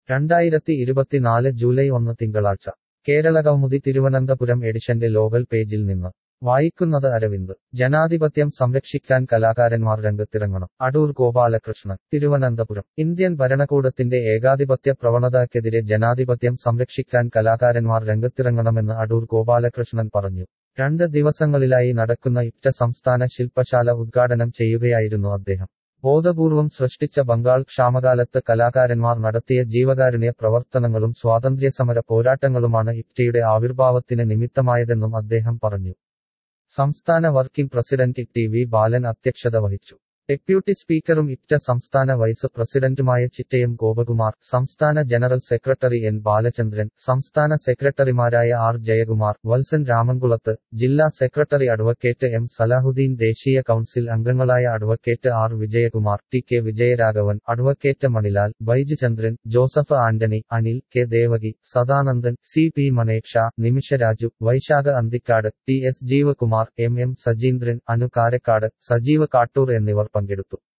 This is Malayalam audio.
രണ്ടായിരത്തി ഇരുപത്തിനാല് ജൂലൈ ഒന്ന് തിങ്കളാഴ്ച കേരളകൗമുദി തിരുവനന്തപുരം എഡിഷന്റെ ലോകൽ പേജിൽ നിന്ന് വായിക്കുന്നത് അരവിന്ദ് ജനാധിപത്യം സംരക്ഷിക്കാൻ കലാകാരന്മാർ രംഗത്തിറങ്ങണം അടൂർ ഗോപാലകൃഷ്ണൻ തിരുവനന്തപുരം ഇന്ത്യൻ ഭരണകൂടത്തിന്റെ ഏകാധിപത്യ പ്രവണതയ്ക്കെതിരെ ജനാധിപത്യം സംരക്ഷിക്കാൻ കലാകാരന്മാർ രംഗത്തിറങ്ങണമെന്ന് അടൂർ ഗോപാലകൃഷ്ണൻ പറഞ്ഞു രണ്ട് ദിവസങ്ങളിലായി നടക്കുന്ന ഇപ്റ്റ സംസ്ഥാന ശില്പശാല ഉദ്ഘാടനം ചെയ്യുകയായിരുന്നു അദ്ദേഹം ബോധപൂർവം സൃഷ്ടിച്ച ബംഗാൾ ക്ഷാമകാലത്ത് കലാകാരന്മാർ നടത്തിയ ജീവകാരുണ്യ പ്രവർത്തനങ്ങളും സ്വാതന്ത്ര്യസമര പോരാട്ടങ്ങളുമാണ് ഇപ്റ്റയുടെ ആവിർഭാവത്തിന് നിമിത്തമായതെന്നും അദ്ദേഹം പറഞ്ഞു സംസ്ഥാന working president T V Balan അധ്യക്ഷത വഹിച്ചു ഡെപ്യൂട്ടി സ്പീക്കറും ഇപ്റ്റ സംസ്ഥാന വൈസ് പ്രസിഡന്റുമായ ചിറ്റയം ഗോപകുമാർ സംസ്ഥാന ജനറൽ സെക്രട്ടറി എൻ ബാലചന്ദ്രൻ സംസ്ഥാന സെക്രട്ടറിമാരായ ആർ ജയകുമാർ വത്സൻ രാമൻകുളത്ത് ജില്ലാ സെക്രട്ടറി അഡ്വക്കേറ്റ് എം സലാഹുദ്ദീൻ ദേശീയ കൌൺസിൽ അംഗങ്ങളായ advocate R Vijayakumar T K Vijayaraghavan advocate Manilal Baijuchandran Joseph Antony Anil K Devaki Sadanandan C P Maneksha Nimisharaju Vaishakha Anthikad T S Jeevakumar M M Sajeendran Anu Karakkad Sajeev Kattoor എന്നിവർ പങ്കെടുത്തു